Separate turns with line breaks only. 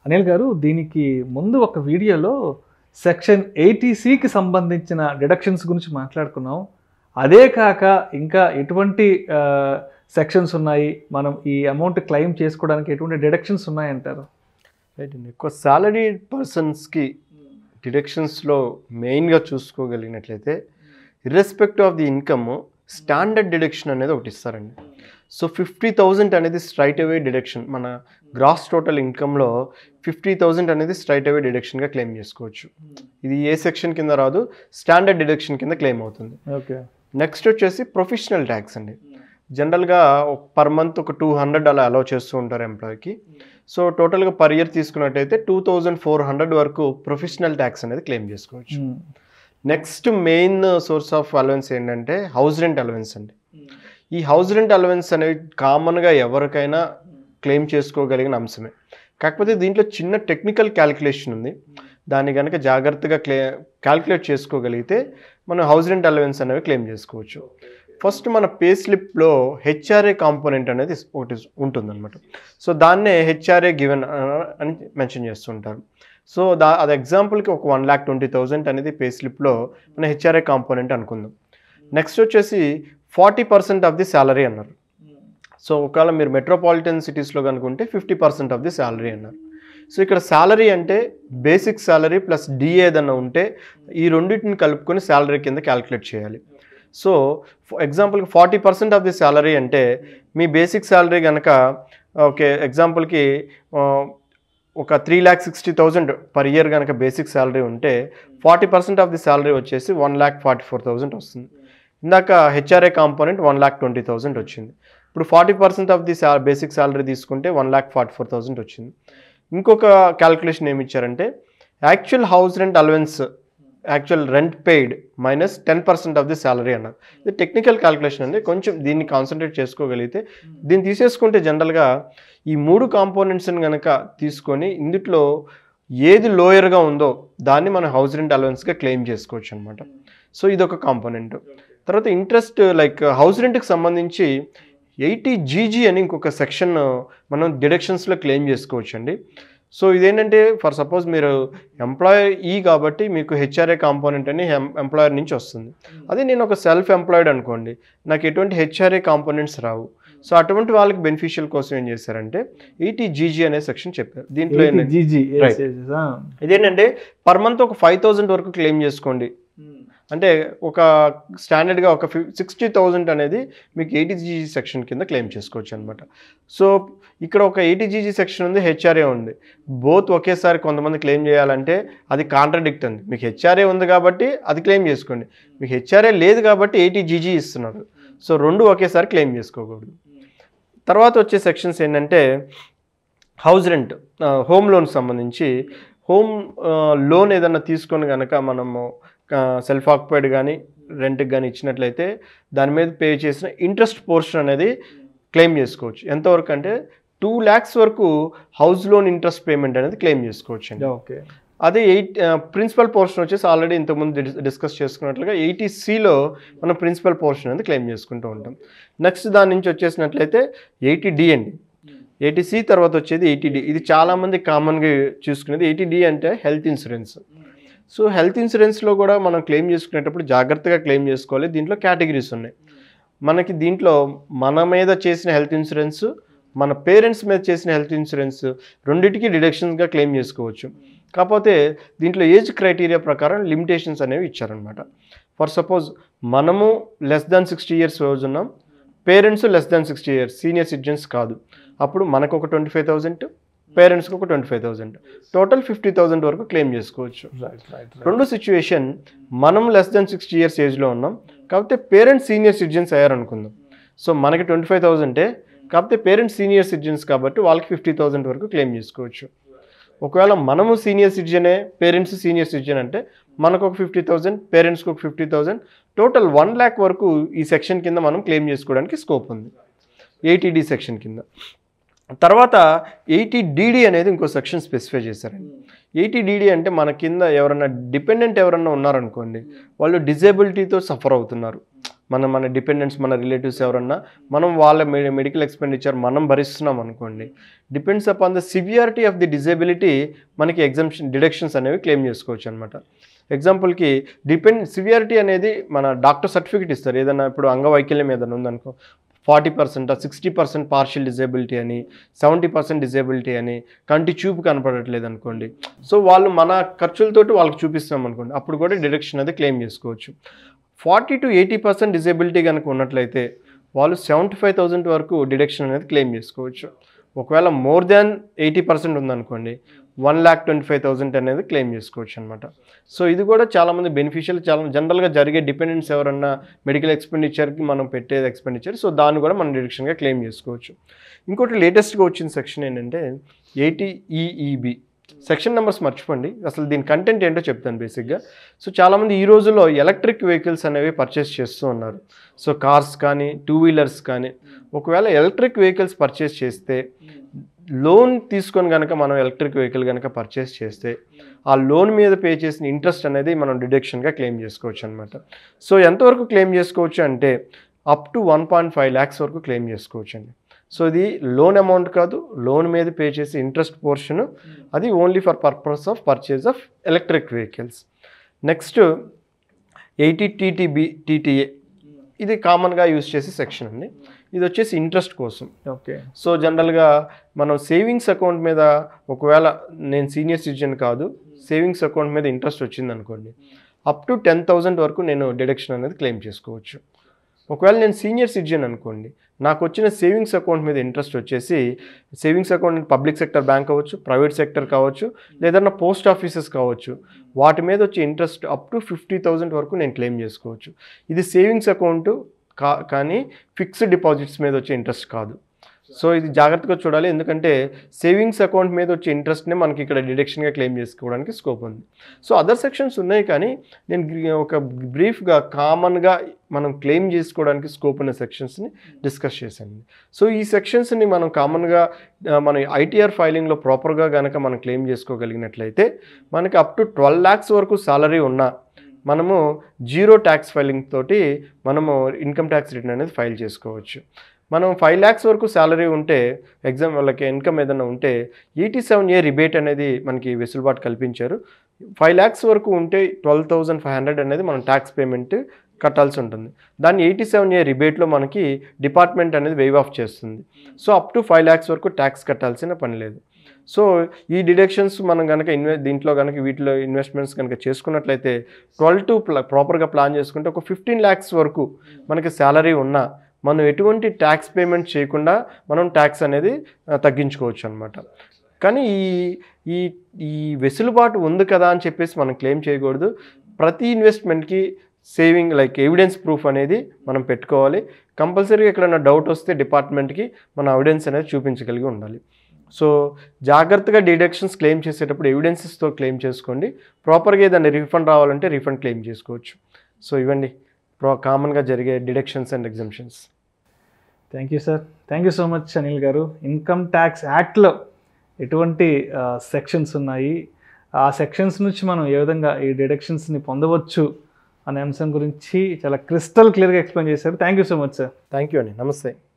అనిల్ గారు దీనికి ముందు ఒక వీడియోలో సెక్షన్ ఎయిటీసీకి సంబంధించిన డిడక్షన్స్ గురించి మాట్లాడుకున్నాం అదే కాక ఇంకా ఎటువంటి సెక్షన్స్ ఉన్నాయి మనం ఈ అమౌంట్ క్లెయిమ్ చేసుకోవడానికి ఎటువంటి డిడక్షన్స్ ఉన్నాయంటారు
రైట్ అండి ఎక్కువ సాలరీ పర్సన్స్కి డిడక్షన్స్లో మెయిన్గా చూసుకోగలిగినట్లయితే irrespective of the income standard deduction అనేది ఒకటి ఇస్తారండి సో ఫిఫ్టీ థౌజండ్ అనేది స్ట్రైట్ అవే డిడక్షన్ మన గ్రాస్ టోటల్ ఇన్కంలో ఫిఫ్టీ థౌజండ్ అనేది స్ట్రైట్ అవే డిడక్షన్గా క్లెయిమ్ చేసుకోవచ్చు ఇది ఏ సెక్షన్ కింద రాదు స్టాండర్డ్ డిడక్షన్ కింద క్లెయిమ్ అవుతుంది
ఓకే
నెక్స్ట్ వచ్చేసి ప్రొఫెషనల్ ట్యాక్స్ అండి జనరల్గా పర్ మంత్ ఒక టూ హండ్రెడ్ అలా అలౌ చేస్తూ ఉంటారు ఎంప్లాయీకి సో టోటల్గా పర్ ఇయర్ తీసుకున్నట్టయితే టూ థౌజండ్ ఫోర్ హండ్రెడ్ వరకు ప్రొఫెషనల్ ట్యాక్స్ అనేది క్లెయిమ్ చేసుకోవచ్చు next main source of allowance ఏంటంటే హౌస్ రెంట్ అలవెన్స్ అండి ఈ హౌస్ రెంట్ అలవెన్స్ అనేవి కామన్గా ఎవరికైనా క్లెయిమ్ చేసుకోగలిగిన అంశమే కాకపోతే దీంట్లో చిన్న టెక్నికల్ క్యాలిక్యులేషన్ ఉంది దాన్ని కనుక జాగ్రత్తగా క్లే క్యాలిక్యులేట్ చేసుకోగలిగితే మనం హౌస్ రెంట్ అలవెన్స్ అనేవి క్లెయిమ్ చేసుకోవచ్చు ఫస్ట్ మన పే స్లిప్లో హెచ్ఆర్ఏ కాంపోనెంట్ అనేది ఒకటి ఉంటుందన్నమాట సో దాన్నే హెచ్ఆర్ఏ గివెన్ అని మెన్షన్ చేస్తుంటారు సో దా అది ఎగ్జాంపుల్కి ఒక వన్ ల్యాక్ ట్వంటీ థౌజండ్ అనేది పే స్లిప్లో మన హెచ్ఆర్ఏ కాంపోనెంట్ అనుకుందాం నెక్స్ట్ వచ్చేసి forty percent of the salary అన్నారు సో ఒకవేళ మీరు మెట్రోపాలిటన్ సిటీస్లో కనుకుంటే fifty percent of the salary అన్నారు సో ఇక్కడ శాలరీ అంటే బేసిక్ శాలరీ ప్లస్ డిఏ ఏదన్నా ఉంటే ఈ రెండింటిని కలుపుకొని శాలరీ కింద క్యాలిక్యులేట్ చేయాలి సో ఎగ్జాంపుల్కి forty percent of the salary అంటే మీ బేసిక్ శాలరీ కనుక ఓకే ఎగ్జాంపుల్కి ఒక three lakh sixty thousand per year కనుక బేసిక్ శాలరీ ఉంటే forty percent of the salary వచ్చేసి one lakh forty four thousand వస్తుంది ఇందాక HRA component one lakh twenty thousand వచ్చింది ఇప్పుడు forty percent of the basic salary తీసుకుంటే one lakh forty four thousand వచ్చింది ఇంకొక క్యాలిక్యులేషన్ ఏమి ఇచ్చారంటే actual house rent allowance actual rent paid minus ten percent of the salary అన్నారు ఇది టెక్నికల్ క్యాలిక్యులేషన్ అండి కొంచెం దీన్ని కాన్సన్ట్రేట్ చేసుకోగలిగితే దీన్ని తీసేసుకుంటే జనరల్గా ఈ మూడు కాంపోనెంట్స్ని కనుక తీసుకొని ఇందుట్లో ఏది లోయర్గా ఉందో దాన్ని మనం హౌస్ రెంట్ అలవెన్స్గా క్లెయిమ్ చేసుకోవచ్చు అనమాట సో ఇది ఒక కాంపోనెంట్ తర్వాత ఇంట్రెస్ట్ లైక్ హౌస్ రెంట్కి సంబంధించి ఎయిటీ జీజీ అని ఇంకొక సెక్షన్ మనం డిడక్షన్స్లో క్లెయిమ్ చేసుకోవచ్చు అండి సో ఇదేంటంటే ఫర్ సపోజ్ మీరు ఎంప్లాయీ కాబట్టి మీకు హెచ్ఆర్ఏ కాంపోనెంట్ అని ఎంప్లాయర్ నుంచి వస్తుంది అదే నేను ఒక సెల్ఫ్ ఎంప్లాయిడ్ అనుకోండి నాకు ఎటువంటి హెచ్ఆర్ఏ కాంపోనెంట్స్ రావు సో అటువంటి వాళ్ళకి బెనిఫిషియల్ కోసం ఏం చేశారంటే ఎయిటీ జీజీ అనే సెక్షన్ చెప్పారు దీంట్లో ఏంటంటే
జీజీ
Right. ఇదేంటంటే పర్ మంత్ ఒక ఫైవ్ థౌజండ్ వరకు క్లెయిమ్ చేసుకోండి అంటే ఒక స్టాండర్డ్గా ఒక ఫిఫ్ సిక్స్టీ థౌజండ్ అనేది మీకు ఎయిటీ జీజీ సెక్షన్ కింద క్లెయిమ్ చేసుకోవచ్చు అనమాట సో ఇక్కడ ఒక ఎయిటీ జీజీ సెక్షన్ ఉంది హెచ్ఆర్ఏ ఉంది బోత్ ఒకేసారి కొంతమంది క్లెయిమ్ చేయాలంటే అది కాంట్రడిక్ట్ ఉంది మీకు హెచ్ఆర్ఏ ఉంది కాబట్టి అది క్లెయిమ్ చేసుకోండి మీకు హెచ్ఆర్ఏ లేదు కాబట్టి ఎయిటీ జీజీ ఇస్తున్నారు సో రెండు ఒకేసారి క్లెయిమ్ చేసుకోకూడదు తర్వాత వచ్చే సెక్షన్స్ ఏంటంటే హౌస్ రెంట్ హోమ్ లోన్ సంబంధించి హోమ్ లోన్ ఏదన్నా తీసుకొని కనుక మనము సెల్ఫ్ ఆక్యుపైడ్ కానీ రెంట్కి కానీ ఇచ్చినట్లయితే దాని మీద పే చేసిన ఇంట్రెస్ట్ పోర్షన్ అనేది క్లెయిమ్ చేసుకోవచ్చు ఎంతవరకు అంటే టూ ల్యాక్స్ వరకు హౌస్ లోన్ ఇంట్రెస్ట్ పేమెంట్ అనేది క్లెయిమ్ చేసుకోవచ్చు అండి
ఓకే
అదే ఎయిట్ ప్రిన్సిపల్ పోర్షన్ వచ్చేసి ఆల్రెడీ ఇంతకుముందు డి- డిస్కస్ చేసుకున్నట్లుగా ఎయిటీ సిలో మనం ప్రిన్సిపల్ పోర్షన్ అనేది క్లెయిమ్ చేసుకుంటూ ఉంటాం నెక్స్ట్ దాని నుంచి వచ్చేసినట్లయితే ఎయిటీ డి అండి ఎయిటీ సి తర్వాత వచ్చేది ఎయిటీ డి ఇది చాలామంది కామన్గా చూసుకునేది ఎయిటీ డి అంటే హెల్త్ ఇన్సూరెన్స్ సో హెల్త్ ఇన్సూరెన్స్లో కూడా మనం క్లెయిమ్ చేసుకునేటప్పుడు జాగ్రత్తగా క్లెయిమ్ చేసుకోవాలి దీంట్లో కేటగిరీస్ ఉన్నాయి మనకి దీంట్లో మన మీద చేసిన హెల్త్ ఇన్సూరెన్స్ మన పేరెంట్స్ మీద చేసిన హెల్త్ ఇన్సూరెన్స్ రెండింటికి డిడక్షన్స్గా క్లెయిమ్ చేసుకోవచ్చు కాకపోతే దీంట్లో ఏజ్ క్రైటీరియా ప్రకారం లిమిటేషన్స్ అనేవి ఇచ్చారనమాట ఫర్ సపోజ్ మనము లెస్ దాన్ సిక్స్టీ ఇయర్స్ రోజు ఉన్నాం parents less than sixty years senior citizens కాదు అప్పుడు మనకు ఒక ట్వంటీ ఫైవ్ థౌజండ్ పేరెంట్స్కి ఒక twenty five thousand total fifty thousand వరకు క్లెయిమ్ చేసుకోవచ్చు
రైట్ రైట్
రెండు సిచ్యువేషన్ మనం లెస్ దెన్ సిక్స్టీ ఇయర్స్ ఏజ్లో ఉన్నాం కాకపోతే పేరెంట్స్ సీనియర్ సిటిజన్స్ అయ్యారనుకుందాం సో మనకి ట్వంటీ ఫైవ్ థౌజండే కాకపోతే పేరెంట్స్ సీనియర్ సిటిజన్స్ కాబట్టి వాళ్ళకి ఫిఫ్టీ థౌజండ్ వరకు క్లెయిమ్ చేసుకోవచ్చు ఒకవేళ మనము సీనియర్ సిటిజనే పేరెంట్స్ సీనియర్ సిటిజన్ అంటే మనకు ఒక ఫిఫ్టీ థౌజండ్ పేరెంట్స్కి ఒక fifty thousand total one lakh వరకు ఈ సెక్షన్ కింద మనం క్లెయిమ్ చేసుకోవడానికి స్కోప్ ఉంది ఎయిటీడీ సెక్షన్ కింద తర్వాత ఎయిటీ డీడీ అనేది ఇంకో సెక్షన్ స్పెసిఫై చేశారండి ఎయిటీ డీడీ అంటే మన కింద ఎవరన్నా డిపెండెంట్ ఎవరన్నా ఉన్నారనుకోండి వాళ్ళు డిజేబిలిటీతో సఫర్ అవుతున్నారు మన మన డిపెండెంట్స్ మన రిలేటివ్స్ ఎవరన్నా మనం వాళ్ళ మెడికల్ ఎక్స్పెండిచర్ మనం భరిస్తున్నాం అనుకోండి depends upon the severity of the disability మనకి ఎగ్జామ్షన్ డిడక్షన్స్ అనేవి క్లెయిమ్ చేసుకోవచ్చు అనమాట ఎగ్జాంపుల్కి డిపెండ్ సివియారిటీ అనేది మన డాక్టర్ సర్టిఫికేట్ ఇస్తారు ఏదైనా ఇప్పుడు అంగవైకల్యం ఏదైనా ఉందనుకో forty percent sixty percent partial disability అని సెవెంటీ పర్సెంట్ డిజేబిలిటీ అని కంటి చూపు కనపడట్లేదు అనుకోండి సో వాళ్ళు మన ఖర్చులతోటి వాళ్ళకి చూపిస్తాం అనుకోండి అప్పుడు కూడా డిడక్షన్ అనేది క్లెయిమ్ చేసుకోవచ్చు forty to eighty percent disability కనుక ఉన్నట్లయితే వాళ్ళు సెవెంటీ ఫైవ్ థౌసండ్ వరకు డిడక్షన్ అనేది క్లెయిమ్ చేసుకోవచ్చు ఒకవేళ మోర్ దాన్ ఎయిటీ పర్సెంట్ ఉందనుకోండి one lakh twenty five thousand అనేది క్లెయిమ్ చేసుకోవచ్చు అనమాట సో ఇది కూడా చాలామంది బెనిఫిషియల్ చాలా జనరల్గా జరిగే డిపెండెన్స్ ఎవరన్నా మెడికల్ ఎక్స్పెండిచర్కి మనం పెట్టేది ఎక్స్పెండిచర్ సో దాన్ని కూడా మనం డిడక్షన్గా క్లెయిమ్ చేసుకోవచ్చు ఇంకోటి లేటెస్ట్గా వచ్చిన సెక్షన్ ఏంటంటే ఏటీఈఈబి సెక్షన్ నెంబర్స్ మర్చిపోండి అసలు దీని కంటెంట్ ఏంటో చెప్తాను బేసిక్గా సో చాలామంది ఈ రోజుల్లో ఎలక్ట్రిక్ వెహికల్స్ అనేవి పర్చేస్ చేస్తూ ఉన్నారు సో కార్స్ కానీ టూ వీలర్స్ కానీ ఒకవేళ ఎలక్ట్రిక్ వెహికల్స్ పర్చేస్ చేస్తే లోన్ తీసుకొని కనుక మనం ఎలక్ట్రిక్ వెహికల్ కనుక పర్చేస్ చేస్తే ఆ లోన్ మీద పే చేసిన ఇంట్రెస్ట్ అనేది మనం డిడక్షన్గా క్లెయిమ్ చేసుకోవచ్చు అనమాట సో ఎంతవరకు క్లెయిమ్ చేసుకోవచ్చు అంటే up to one point five lakhs వరకు క్లెయిమ్ చేసుకోవచ్చు అండి సో ఇది లోన్ అమౌంట్ కాదు లోన్ మీద పే చేసే ఇంట్రెస్ట్ పోర్షన్ అది only for purpose of purchase of electric vehicles next eighty TTB TTA ఇది కామన్గా యూజ్ చేసే సెక్షన్ అండి ఇది వచ్చేసి ఇంట్రెస్ట్ కోసం
ఓకే
సో జనరల్గా మనం సేవింగ్స్ అకౌంట్ మీద ఒకవేళ నేను సీనియర్ సిటిజన్ కాదు సేవింగ్స్ అకౌంట్ మీద ఇంట్రెస్ట్ వచ్చింది అనుకోండి అప్ టు టెన్ థౌజండ్ వరకు నేను డిడక్షన్ అనేది క్లెయిమ్ చేసుకోవచ్చు ఒకవేళ నేను సీనియర్ సిటిజన్ అనుకోండి నాకు వచ్చిన సేవింగ్స్ అకౌంట్ మీద ఇంట్రెస్ట్ వచ్చేసి savings account public sector bank కావచ్చు ప్రైవేట్ సెక్టర్ కావచ్చు లేదన్నా పోస్ట్ ఆఫీసెస్ కావచ్చు వాటి మీద వచ్చే interest up to fifty thousand వరకు నేను క్లెయిమ్ చేసుకోవచ్చు ఇది సేవింగ్స్ అకౌంట్ కా కానీ ఫిక్స్డ్ డిపాజిట్స్ మీద వచ్చే ఇంట్రెస్ట్ కాదు సో ఇది జాగ్రత్తగా చూడాలి ఎందుకంటే సేవింగ్స్ అకౌంట్ మీద వచ్చే ఇంట్రెస్ట్నే మనకి ఇక్కడ డిడక్షన్గా క్లెయిమ్ చేసుకోవడానికి స్కోప్ ఉంది సో అదర్ సెక్షన్స్ ఉన్నాయి కానీ నేను గ్రి- ఒక బ్రీఫ్గా కామన్గా మనం క్లెయిమ్ చేసుకోవడానికి స్కోప్ ఉన్న సెక్షన్స్ని డిస్కస్ చేశాను సో ఈ సెక్షన్స్ని మనం కామన్గా ఆ, మన ఐటీఆర్ ఫైలింగ్లో ప్రాపర్గా కనుక మనం క్లెయిమ్ చేసుకోగలిగినట్లయితే మనకి అప్ టు ట్వెల్వ్ ల్యాక్స్ వరకు సాలరీ ఉన్నా మనము జీరో ట్యాక్స్ ఫైలింగ్ తోటి మనము ఇన్కమ్ ట్యాక్స్ రిటర్న్ అనేది ఫైల్ చేసుకోవచ్చు మనం ఫైవ్ ల్యాక్స్ వరకు శాలరీ ఉంటే ఎగ్జామ్ వాళ్ళకి ఇన్కమ్ ఏదైనా ఉంటే ఎయిటీ సెవెన్ ఏ రిబేట్ అనేది మనకి వెసులుబాటు కల్పించారు ఫైవ్ ల్యాక్స్ వరకు ఉంటే ట్వెల్వ్ థౌజండ్ ఫైవ్ హండ్రెడ్ అనేది మనం ట్యాక్స్ పేమెంట్ కట్టాల్సి ఉంటుంది దాన్ని ఎయిటీ సెవెన్ ఏ రిబేట్లో మనకి డిపార్ట్మెంట్ అనేది వేవ్ ఆఫ్ చేస్తుంది so up to five lakhs వరకు ట్యాక్స్ కట్టాల్సిన పని లేదు సో ఈ డిడక్షన్స్ మనం కనుక ఇన్వె దీంట్లో కనుక వీటిలో ఇన్వెస్ట్మెంట్స్ కనుక చేసుకున్నట్లయితే ట్వెల్వ్ టు ప్రాపర్గా ప్లాన్ చేసుకుంటే ఒక ఫిఫ్టీన్ ల్యాక్స్ వరకు మనకి శాలరీ ఉన్నా మనం ఎటువంటి ట్యాక్స్ పేమెంట్ చేయకుండా మనం ట్యాక్స్ అనేది ఆ, తగ్గించుకోవచ్చు అనమాట కానీ ఈ ఈ ఈ వెసులుబాటు ఉంది కదా అని చెప్పేసి మనం క్లెయిమ్ చేయకూడదు ప్రతి ఇన్వెస్ట్మెంట్కి సేవింగ్ లైక్ ఎవిడెన్స్ ప్రూఫ్ అనేది మనం పెట్టుకోవాలి కంపల్సరీగా ఎక్కడైనా డౌట్ వస్తే డిపార్ట్మెంట్కి మన ఎవిడెన్స్ అనేది చూపించగలిగి ఉండాలి సో జాగ్రత్తగా డిడక్షన్స్ క్లెయిమ్ చేసేటప్పుడు ఎవిడెన్సెస్తో క్లెయిమ్ చేసుకోండి ప్రాపర్గా ఏదైనా రీఫండ్ రావాలంటే రీఫండ్ క్లెయిమ్ చేసుకోవచ్చు సో ఇవ్వండి ప్రో కామన్గా జరిగే deductions and exemptions
thank you sir thank you so much Anil garu income tax యాక్ట్లో ఎటువంటి సెక్షన్స్ ఉన్నాయి ఆ సెక్షన్స్ నుంచి మనం ఏ విధంగా ఈ డిడక్షన్స్ని పొందవచ్చు అనే అంశం గురించి చాలా క్రిస్టల్ క్లియర్గా ఎక్స్ప్లెయిన్ చేశారు thank you so much sir
thank you అండి నమస్తే